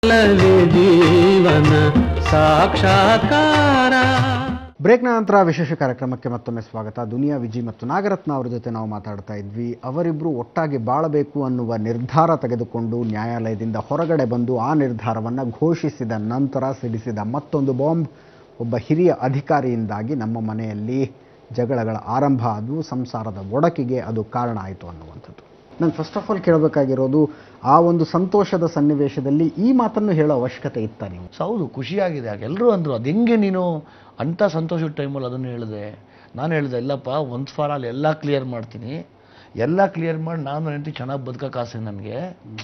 ಲವೇ ಜೀವನ ಸಾಕ್ಷಾತ್ಕಾರ ಬ್ರೇಕ್ನ ನಂತರ ವಿಶೇಷ ಕಾರ್ಯಕ್ರಮಕ್ಕೆ ಮತ್ತೊಮ್ಮೆ ಸ್ವಾಗತ ದುನಿಯಾ ವಿಜಿ ಮತ್ತು ನಾಗರತ್ನ ಅವರ ಜೊತೆ ನಾವು ಮಾತಾಡ್ತಾ ಇದ್ವಿ ಅವರಿಬ್ಬರು ಒಟ್ಟಾಗಿ ಬಾಳಬೇಕು ಅನ್ನುವ ನಿರ್ಧಾರ ತೆಗೆದುಕೊಂಡು ನ್ಯಾಯಾಲಯದಿಂದ ಹೊರಗಡೆ ಬಂದು ಆ ನಿರ್ಧಾರವನ್ನು ಘೋಷಿಸಿದ ನಂತರ ಸಿಡಿಸಿದ ಮತ್ತೊಂದು ಬಾಂಬ್ ಒಬ್ಬ ಹಿರಿಯ ಅಧಿಕಾರಿಯಿಂದಾಗಿ ನಮ್ಮ ಮನೆಯಲ್ಲಿ ಜಗಳಗಳ ಆರಂಭ ಆದವು ಸಂಸಾರದ ಒಡಕಿಗೆ ಅದು ಕಾರಣ ಆಯಿತು ಅನ್ನುವಂಥದ್ದು ನಾನು ಫಸ್ಟ್ ಆಫ್ ಆಲ್ ಕೇಳಬೇಕಾಗಿರೋದು ಆ ಒಂದು ಸಂತೋಷದ ಸನ್ನಿವೇಶದಲ್ಲಿ ಈ ಮಾತನ್ನು ಹೇಳೋ ಅವಶ್ಯಕತೆ ಇತ್ತ ನೀವು ಸೊ ಹೌದು ಖುಷಿಯಾಗಿದೆ ಆಗ ಎಲ್ಲರೂ ಅಂದರು ಅದು ಹೆಂಗೆ ನೀನು ಅಂಥ ಸಂತೋಷದ ಟೈಮಲ್ಲಿ ಅದನ್ನು ಹೇಳಿದೆ ನಾನು ಹೇಳಿದೆ ಇಲ್ಲಪ್ಪ ಒಂದು ಫಾರ್ ಆಲ್ ಎಲ್ಲ ಕ್ಲಿಯರ್ ಮಾಡ್ತೀನಿ ಎಲ್ಲ ಕ್ಲಿಯರ್ ಮಾಡಿ ನಾನು ಹೆಂಡತಿ ಚೆನ್ನಾಗಿ ಬದುಕಕ್ಕೆ ಆಸೆ ನನಗೆ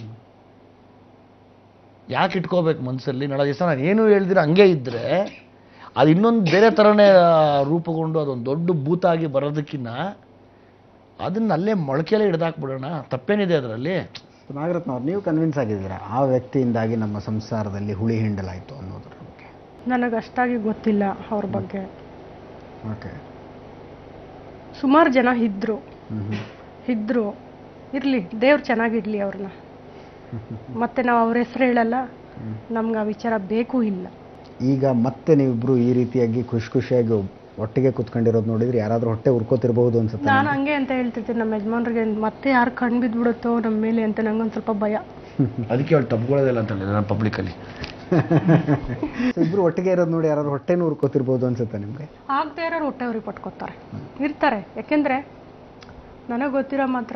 ಯಾಕೆ ಇಟ್ಕೋಬೇಕು ಮನಸ್ಸಲ್ಲಿ ನಾಳೆ ದಿವಸ ನಾನು ಏನೂ ಹೇಳ್ದಿರ ಹಂಗೆ ಇದ್ದರೆ ಅದು ಇನ್ನೊಂದು ಬೇರೆ ಥರನೇ ರೂಪುಗೊಂಡು ಅದೊಂದು ದೊಡ್ಡ ಭೂತ ಆಗಿ ಬರೋದಕ್ಕಿಂತ ಅದನ್ನ ಅಲ್ಲೇ ಮೊಳಕೆಯಲ್ಲೇ ಹಿಡ್ದಾಕ್ಬಿಡೋಣ ತಪ್ಪೇನಿದೆ ಅದರಲ್ಲಿ ನಾಗರತ್ನ ಅವ್ರು ನೀವು ಕನ್ವಿನ್ಸ್ ಆಗಿದ್ದೀರಾ ಆ ವ್ಯಕ್ತಿಯಿಂದಾಗಿ ನಮ್ಮ ಸಂಸಾರದಲ್ಲಿ ಹುಳಿ ಹಿಂಡಲಾಯಿತು ಅನ್ನೋದ್ರ ಬಗ್ಗೆ ನನಗೆ ಅಷ್ಟಾಗಿ ಗೊತ್ತಿಲ್ಲ ಅವ್ರ ಬಗ್ಗೆ ಓಕೆ ಸುಮಾರು ಜನ ಇದ್ರು ಇದ್ರು ಇರಲಿ ದೇವ್ರು ಚೆನ್ನಾಗಿಡ್ಲಿ ಅವ್ರನ್ನ ಮತ್ತೆ ನಾವು ಅವ್ರ ಹೆಸರು ಹೇಳಲ್ಲ ನಮ್ಗೆ ಆ ವಿಚಾರ ಬೇಕು ಇಲ್ಲ ಈಗ ಮತ್ತೆ ನೀವಿಬ್ರು ಈ ರೀತಿಯಾಗಿ ಖುಷಿ ಖುಷಿಯಾಗಿ ಒಟ್ಟಿಗೆ ಕುತ್ಕೊಂಡಿರೋದು ನೋಡಿದ್ರೆ ಯಾರಾದ್ರೂ ಹೊಟ್ಟೆ ಉರ್ಕೋತಿರ್ಬಹುದು ಅನ್ಸುತ್ತೆ ನಾನು ಹಂಗೆ ಅಂತ ಹೇಳ್ತಿರ್ತೀನಿ ನಮ್ಮ ಯಜಮಾನ್ರಿಗೆ ಮತ್ತೆ ಯಾರು ಕಣ್ ಬಿದ್ಬಿಡುತ್ತೋ ನಮ್ಮ ಮೇಲೆ ಅಂತ ನಂಗೊಂದು ಸ್ವಲ್ಪ ಭಯ ಅದಕ್ಕೆ ಅವ್ಳು ತಪ್ಕೊಳ್ಳೋದಿಲ್ಲ ಅಂತ ಹೇಳಿದೆ ನಾನು ಪಬ್ಲಿಕಲ್ಲಿ So ಇಬ್ರು ಒಟ್ಟಿಗೆ ಇರೋದು ನೋಡಿ ಯಾರಾದ್ರೂ ಹೊಟ್ಟೆನೂ ಉರ್ಕೋತಿರ್ಬೋದು ಅನ್ಸುತ್ತೆ ನಿಮ್ಗೆ ಆಗದೆ ಇರೋರು ಹೊಟ್ಟೆ ಅವ್ರಿಗೆ ಪಟ್ಕೋತಾರೆ ಇರ್ತಾರೆ ಯಾಕೆಂದ್ರೆ ನನಗೆ ಗೊತ್ತಿರೋ ಮಾತ್ರ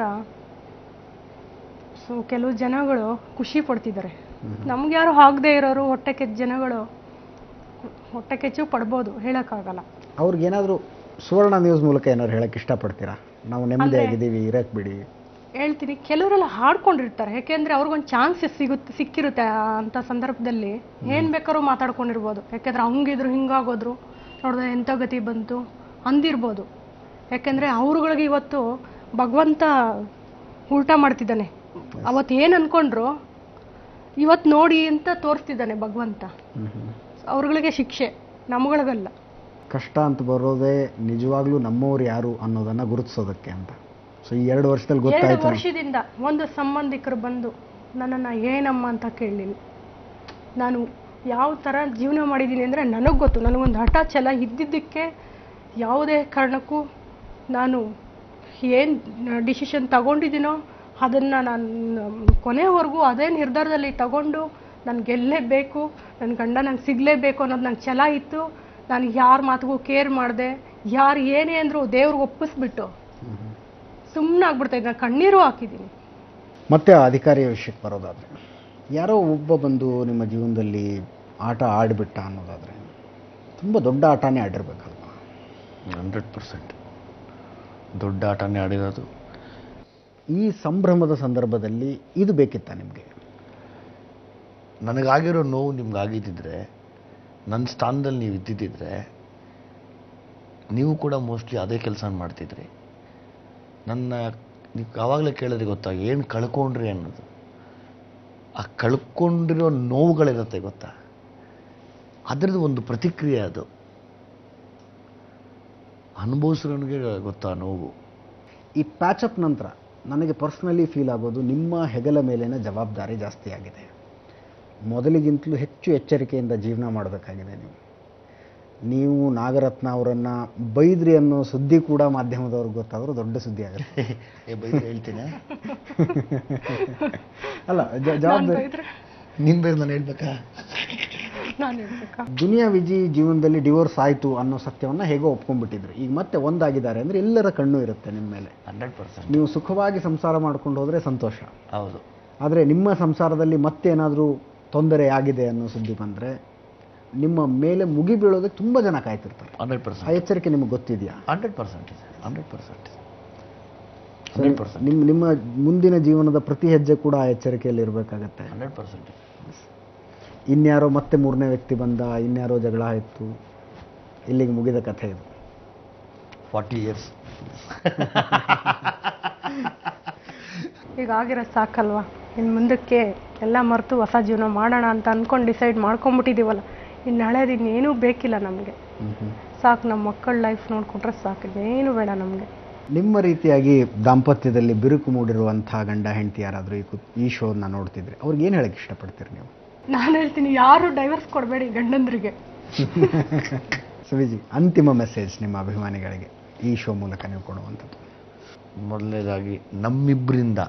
ಸೊ ಕೆಲವು ಜನಗಳು ಖುಷಿ ಪಡ್ತಿದ್ದಾರೆ ನಮ್ಗೆ ಯಾರು ಆಗದೆ ಇರೋರು ಹೊಟ್ಟೆ ಕೆಚ್ಚ ಜನಗಳು ಹೊಟ್ಟೆ ಕೆಚ್ಚು ಪಡ್ಬೋದು ಹೇಳೋಕ್ಕಾಗಲ್ಲ ಅವ್ರಿಗೇನಾದ್ರೂ ಸುವರ್ಣ ನ್ಯೂಸ್ ಮೂಲಕ ಏನಾದ್ರು ಹೇಳಕ್ ಇಷ್ಟಪಡ್ತೀರಾ ನಾವು ನೆಮ್ಮದಿ ಆಗಿದ್ದೀವಿ ಇರಕ್ ಬಿಡಿ ಹೇಳ್ತೀನಿ ಕೆಲವರೆಲ್ಲ ಹಾಡ್ಕೊಂಡಿರ್ತಾರೆ ಯಾಕೆಂದ್ರೆ ಅವ್ರಿಗೊಂದು ಚಾನ್ಸ್ ಸಿಗುತ್ತೆ ಸಿಕ್ಕಿರುತ್ತೆ ಆ ಅಂತ ಸಂದರ್ಭದಲ್ಲಿ ಏನ್ ಬೇಕಾದ್ರೂ ಮಾತಾಡ್ಕೊಂಡಿರ್ಬೋದು ಯಾಕೆಂದ್ರೆ ಹಂಗಿದ್ರು ಹಿಂಗಾಗೋದ್ರು ನೋಡಿದ್ರೆ ಎಂಥ ಗತಿ ಬಂತು ಅಂದಿರ್ಬೋದು ಯಾಕೆಂದ್ರೆ ಅವ್ರುಗಳಿಗೆ ಇವತ್ತು ಭಗವಂತ ಉಲ್ಟಾ ಮಾಡ್ತಿದ್ದಾನೆ ಅವತ್ತು ಏನು ಅನ್ಕೊಂಡ್ರು ಇವತ್ತು ನೋಡಿ ಅಂತ ತೋರಿಸ್ತಿದ್ದಾನೆ ಭಗವಂತ ಅವ್ರುಗಳಿಗೆ ಶಿಕ್ಷೆ ನಮ್ಗಳಿಗಲ್ಲ ಕಷ್ಟ ಅಂತ ಬರೋದೇ ನಿಜವಾಗ್ಲೂ ನಮ್ಮವ್ರು ಯಾರು ಅನ್ನೋದನ್ನ ಗುರುತಿಸೋದಕ್ಕೆ ಅಂತ ಸೊ ಈ ಎರಡು ವರ್ಷದಲ್ಲಿ ಎರಡು ಗೊತ್ತಾಯ್ತು ವರ್ಷದಿಂದ ಒಂದು ಸಂಬಂಧಿಕರು ಬಂದು ನನ್ನನ್ನು ಏನಮ್ಮ ಅಂತ ಕೇಳಲಿಲ್ಲ ನಾನು ಯಾವ ಥರ ಜೀವನ ಮಾಡಿದ್ದೀನಿ ಅಂದರೆ ನನಗೆ ಗೊತ್ತು ನನಗೊಂದು ಹಠ ಛಲ ಇದ್ದಿದ್ದಕ್ಕೆ ಯಾವುದೇ ಕಾರಣಕ್ಕೂ ನಾನು ಏನು ಡಿಸಿಷನ್ ತಗೊಂಡಿದ್ದೀನೋ ಅದನ್ನು ನಾನು ಕೊನೆವರೆಗೂ ಅದೇ ನಿರ್ಧಾರದಲ್ಲಿ ತಗೊಂಡು ನಾನು ಗೆಲ್ಲೇಬೇಕು ನನ್ನ ಗಂಡ ನಂಗೆ ಸಿಗಲೇಬೇಕು ಅನ್ನೋದು ನಂಗೆ ಛಲ ಇತ್ತು ನಾನು ಯಾರ ಮಾತಿಗೂ ಕೇರ್ ಮಾಡಿದೆ ಯಾರು ಏನೇ ಅಂದರೂ ದೇವ್ರಿಗೆ ಒಪ್ಪಿಸ್ಬಿಟ್ಟು ಸುಮ್ಮನೆ ಆಗ್ಬಿಡ್ತಾ ಇದ್ದೆ ನಾನು ಕಣ್ಣೀರು ಹಾಕಿದ್ದೀನಿ ಮತ್ತೆ ಆ ಅಧಿಕಾರಿಯ ವಿಷಯಕ್ಕೆ ಬರೋದಾದ್ರೆ ಯಾರೋ ಒಬ್ಬ ಬಂದು ನಿಮ್ಮ ಜೀವನದಲ್ಲಿ ಆಟ ಆಡಿಬಿಟ್ಟ ಅನ್ನೋದಾದ್ರೆ ತುಂಬ ದೊಡ್ಡ ಆಟನೇ ಆಡಿರ್ಬೇಕಲ್ವಾ ಹಂಡ್ರೆಡ್ ಪರ್ಸೆಂಟ್ ದೊಡ್ಡ ಆಟನೇ ಆಡಿರೋದು ಈ ಸಂಭ್ರಮದ ಸಂದರ್ಭದಲ್ಲಿ ಇದು ಬೇಕಿತ್ತ ನಿಮಗೆ ನನಗಾಗಿರೋ ನೋವು ನಿಮ್ಗೆ ಆಗಿದ್ದಿದ್ರೆ ನನ್ನ ಸ್ಥಾನದಲ್ಲಿ ನೀವು ಇದ್ದಿದ್ದಿದ್ರೆ ನೀವು ಕೂಡ ಮೋಸ್ಟ್ಲಿ ಅದೇ ಕೆಲಸ ಮಾಡ್ತಿದ್ರಿ ನನ್ನ ನೀವು ಆವಾಗಲೇ ಕೇಳಿದ್ರೆ ಗೊತ್ತಾ ಏನು ಕಳ್ಕೊಂಡ್ರಿ ಅನ್ನೋದು ಆ ಕಳ್ಕೊಂಡಿರೋ ನೋವುಗಳಿರುತ್ತೆ ಗೊತ್ತಾ ಅದರದ್ದು ಒಂದು ಪ್ರತಿಕ್ರಿಯೆ ಅದು ಅನುಭವಿಸಿರೋನಿಗೆ ಗೊತ್ತಾ ನೋವು ಈ ಪ್ಯಾಚಪ್ ನಂತರ ನನಗೆ ಪರ್ಸ್ನಲಿ ಫೀಲ್ ಆಗೋದು ನಿಮ್ಮ ಹೆಗಲ ಮೇಲಿನ ಜವಾಬ್ದಾರಿ ಜಾಸ್ತಿ ಆಗಿದೆ ಮೊದಲಿಗಿಂತಲೂ ಹೆಚ್ಚು ಎಚ್ಚರಿಕೆಯಿಂದ ಜೀವನ ಮಾಡಬೇಕಾಗಿದೆ ನೀವು ನೀವು ನಾಗರತ್ನ ಅವರನ್ನು ಬೈದ್ರಿ ಅನ್ನೋ ಸುದ್ದಿ ಕೂಡ ಮಾಧ್ಯಮದವ್ರಿಗೆ ಗೊತ್ತಾದರೂ ದೊಡ್ಡ ಸುದ್ದಿ ಆಗುತ್ತೆ ಏ ಬೈದ್ರೆ ಹೇಳ್ತೀನಿ ಅಲ್ಲ ಜ- ಜವಾಬ್ದಾರಿ ನಿನ್ ಬೇರೆ ನಾನು ಹೇಳ್ಬೇಕಾ ನಾನು ಹೇಳ್ಬೇಕಾ ದುನಿಯಾ ವಿಜಿ ಜೀವನದಲ್ಲಿ ಡಿವೋರ್ಸ್ ಆಯಿತು ಅನ್ನೋ ಸತ್ಯವನ್ನು ಹೇಗೋ ಒಪ್ಕೊಂಡ್ಬಿಟ್ಟಿದ್ರು ಈಗ ಮತ್ತೆ ಒಂದಾಗಿದ್ದಾರೆ ಅಂದರೆ ಎಲ್ಲರ ಕಣ್ಣು ಇರುತ್ತೆ ನಿಮ್ಮ ಮೇಲೆ ಹಂಡ್ರೆಡ್ ಪರ್ಸೆಂಟ್ ನೀವು ಸುಖವಾಗಿ ಸಂಸಾರ ಮಾಡ್ಕೊಂಡು ಹೋದರೆ ಸಂತೋಷ ಹೌದು ಆದರೆ ನಿಮ್ಮ ಸಂಸಾರದಲ್ಲಿ ಮತ್ತೇನಾದರೂ ತೊಂದರೆ ಆಗಿದೆ ಅನ್ನೋ ಸುದ್ದಿ ಬಂದರೆ ನಿಮ್ಮ ಮೇಲೆ ಮುಗಿ ಬೀಳೋದಕ್ಕೆ ತುಂಬ ಜನ ಕಾಯ್ತಿರ್ತಾರೆ ಹಂಡ್ರೆಡ್ ಆ ಪರ್ಸೆಂಟ್ ಎಚ್ಚರಿಕೆ ನಿಮಗೆ ಗೊತ್ತಿದೆಯಾ ಹಂಡ್ರೆಡ್ ಪರ್ಸೆಂಟ್ ಇದೆ ಹಂಡ್ರೆಡ್ ಪರ್ಸೆಂಟ್ ಹಂಡ್ರೆಡ್ ಪರ್ಸೆಂಟ್ ನಿಮ್ಮ ನಿಮ್ಮ ಮುಂದಿನ ಜೀವನದ ಪ್ರತಿ ಹೆಜ್ಜೆ ಕೂಡ ಆ ಎಚ್ಚರಿಕೆಯಲ್ಲಿ ಇರಬೇಕಾಗತ್ತೆ ಹಂಡ್ರೆಡ್ ಪರ್ಸೆಂಟ್ ಇನ್ಯಾರೋ ಮತ್ತೆ ಮೂರನೇ ವ್ಯಕ್ತಿ ಬಂದ ಇನ್ಯಾರೋ ಜಗಳ ಆಯಿತು ಇಲ್ಲಿಗೆ ಮುಗಿದ ಕಥೆ ಇದು ಫಾರ್ಟಿ ಇಯರ್ಸ್ ಈಗ ಆಗಿರೋ ಸಾಕಲ್ವಾ ಇನ್ನು ಮುಂದಕ್ಕೆ ಎಲ್ಲ ಮರೆತು ಹೊಸ ಜೀವನ ಮಾಡೋಣ ಅಂತ ಅಂದ್ಕೊಂಡು ಡಿಸೈಡ್ ಮಾಡ್ಕೊಂಬಿಟ್ಟಿದ್ದೀವಲ್ಲ ಇನ್ನು ಹಳೇದು ಇನ್ನೇನೂ ಬೇಕಿಲ್ಲ ನಮಗೆ ಸಾಕು ನಮ್ಮ ಮಕ್ಕಳ ಲೈಫ್ ನೋಡಿಕೊಂಡ್ರೆ ಸಾಕು ಇನ್ನೇನು ಬೇಡ ನಮಗೆ ನಿಮ್ಮ ರೀತಿಯಾಗಿ ದಾಂಪತ್ಯದಲ್ಲಿ ಬಿರುಕು ಮೂಡಿರುವಂಥ ಗಂಡ ಹೆಂಡತಿ ಯಾರಾದರೂ ಈ ಕು ಈ ಶೋನ ನೋಡ್ತಿದ್ರೆ ಅವ್ರಿಗೆ ಏನು ಹೇಳಕ್ಕೆ ಇಷ್ಟಪಡ್ತೀರಿ ನೀವು ನಾನು ಹೇಳ್ತೀನಿ ಯಾರು ಡೈವರ್ಸ್ ಕೊಡಬೇಡಿ ಗಂಡಂದ್ರಿಗೆ ಸವಿಜಿ ಅಂತಿಮ ಮೆಸೇಜ್ ನಿಮ್ಮ ಅಭಿಮಾನಿಗಳಿಗೆ ಈ ಶೋ ಮೂಲಕ ನೀವು ಕೊಡುವಂಥದ್ದು ಮೊದಲನೇದಾಗಿ ನಮ್ಮಿಬ್ಬರಿಂದ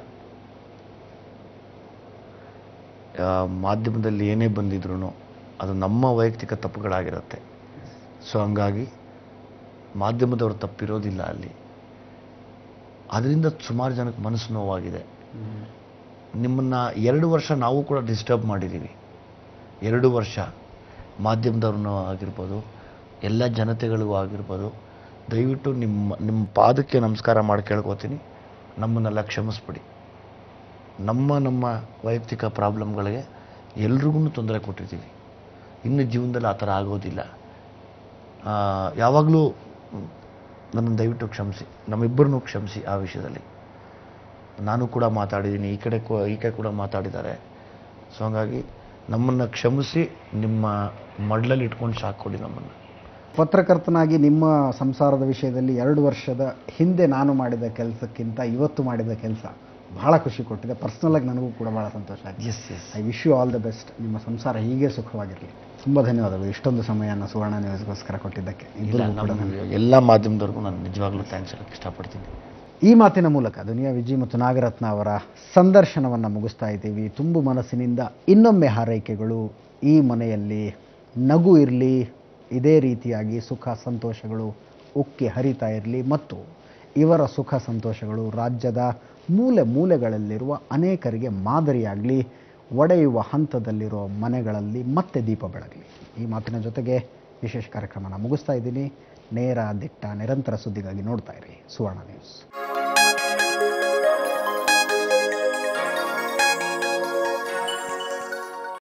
ಮಾಧ್ಯಮದಲ್ಲಿ ಏನೇ ಬಂದಿದ್ರು ಅದು ನಮ್ಮ ವೈಯಕ್ತಿಕ ತಪ್ಪುಗಳಾಗಿರುತ್ತೆ ಸೊ ಹಂಗಾಗಿ ಮಾಧ್ಯಮದವ್ರ ತಪ್ಪಿರೋದಿಲ್ಲ ಅಲ್ಲಿ ಅದರಿಂದ ಸುಮಾರು ಜನಕ್ಕೆ ಮನಸ್ಸು ನೋವಾಗಿದೆ ನಿಮ್ಮನ್ನ ಎರಡು ವರ್ಷ ನಾವು ಕೂಡ ಡಿಸ್ಟರ್ಬ್ ಮಾಡಿದ್ದೀವಿ ಎರಡು ವರ್ಷ ಮಾಧ್ಯಮದವ್ರನ್ನೂ ಆಗಿರ್ಬೋದು ಎಲ್ಲ ಜನತೆಗಳಿಗೂ ಆಗಿರ್ಬೋದು ದಯವಿಟ್ಟು ನಿಮ್ಮ ನಿಮ್ಮ ಪಾದಕ್ಕೆ ನಮಸ್ಕಾರ ಮಾಡಿ ಕೇಳ್ಕೊತೀನಿ ನಮ್ಮನ್ನೆಲ್ಲ ಕ್ಷಮಿಸ್ಬಿಡಿ ನಮ್ಮ ನಮ್ಮ ವೈಯಕ್ತಿಕ ಪ್ರಾಬ್ಲಮ್ಗಳಿಗೆ ಎಲ್ರಿಗೂ ತೊಂದರೆ ಕೊಟ್ಟಿದ್ದೀವಿ ಇನ್ನು ಜೀವನದಲ್ಲಿ ಆ ಥರ ಆಗೋದಿಲ್ಲ ಯಾವಾಗಲೂ ನನ್ನನ್ನು ದಯವಿಟ್ಟು ಕ್ಷಮಿಸಿ ನಮ್ಮಿಬ್ಬರನ್ನೂ ಕ್ಷಮಿಸಿ ಆ ವಿಷಯದಲ್ಲಿ ನಾನು ಕೂಡ ಮಾತಾಡಿದ್ದೀನಿ ಈ ಕಡೆ ಕೂ- ಈ ಕಡೆ ಕೂಡ ಮಾತಾಡಿದ್ದಾರೆ ಸೊ ಹಂಗಾಗಿ ನಮ್ಮನ್ನು ಕ್ಷಮಿಸಿ ನಿಮ್ಮ ಮಡ್ಲಲ್ಲಿ ಇಟ್ಕೊಂಡು ಸಾಕೊಡಿ ನಮ್ಮನ್ನು ಪತ್ರಕರ್ತನಾಗಿ ನಿಮ್ಮ ಸಂಸಾರದ ವಿಷಯದಲ್ಲಿ ಎರಡು ವರ್ಷದ ಹಿಂದೆ ನಾನು ಮಾಡಿದ ಕೆಲಸಕ್ಕಿಂತ ಇವತ್ತು ಮಾಡಿದ ಕೆಲಸ ಬಹಳ ಖುಷಿ ಕೊಟ್ಟಿದೆ ಪರ್ಸ್ನಲಾಗಿ ನನಗೂ ಕೂಡ ಬಹಳ ಸಂತೋಷ ಆಗಿದೆ yes yes I wish you all the best ನಿಮ್ಮ ಸಂಸಾರ ಹೀಗೆ ಸುಖವಾಗಿರಲಿ ತುಂಬ ಧನ್ಯವಾದಗಳು ಇಷ್ಟೊಂದು ಸಮಯನ ಸುವರ್ಣ ನ್ಯೂಸ್ಗೋಸ್ಕರ ಕೊಟ್ಟಿದ್ದಕ್ಕೆ ಇಲ್ಲ ಇಬ್ಬರಿಗೂ ಕೂಡ ನಮ್ಮ ಎಲ್ಲ ಮಾಧ್ಯಮದವ್ರಿಗೂ ನಾನು ನಿಜವಾಗ್ಲೂ ಥ್ಯಾಂಕ್ಸ್ ಹೇಳಕ್ಕೆ ಇಷ್ಟಪಡ್ತೀನಿ ಈ ಮಾತಿನ ಮೂಲಕ ದುನಿಯಾ ವಿಜಿ ಮತ್ತು ನಾಗರತ್ನ ಅವರ ಸಂದರ್ಶನವನ್ನು ಮುಗಿಸ್ತಾ ಇದ್ದೀವಿ ತುಂಬು ಮನಸ್ಸಿನಿಂದ ಇನ್ನೊಮ್ಮೆ ಹಾರೈಕೆಗಳು ಈ ಮನೆಯಲ್ಲಿ ನಗು ಇರಲಿ ಇದೇ ರೀತಿಯಾಗಿ ಸುಖ ಸಂತೋಷಗಳು ಉಕ್ಕಿ ಹರಿತಾ ಇರಲಿ ಮತ್ತು ಇವರ ಸುಖ ಸಂತೋಷಗಳು ರಾಜ್ಯದ ಮೂಲೆ ಮೂಲೆಗಳಲ್ಲಿರುವ ಅನೇಕರಿಗೆ ಮಾದರಿಯಾಗಲಿ ಒಡೆಯುವ ಹಂತದಲ್ಲಿರೋ ಮನೆಗಳಲ್ಲಿ ಮತ್ತೆ ದೀಪ ಬೆಳಗಲಿ ಈ ಮಾತಿನ ಜೊತೆಗೆ ವಿಶೇಷ ಕಾರ್ಯಕ್ರಮನ ಮುಗಿಸ್ತಾ ಇದ್ದೀನಿ ನೇರ ದಿಟ್ಟ ನಿರಂತರ ಸುದ್ದಿಗಾಗಿ ನೋಡ್ತಾ ಇರಿ ಸುವರ್ಣ ನ್ಯೂಸ್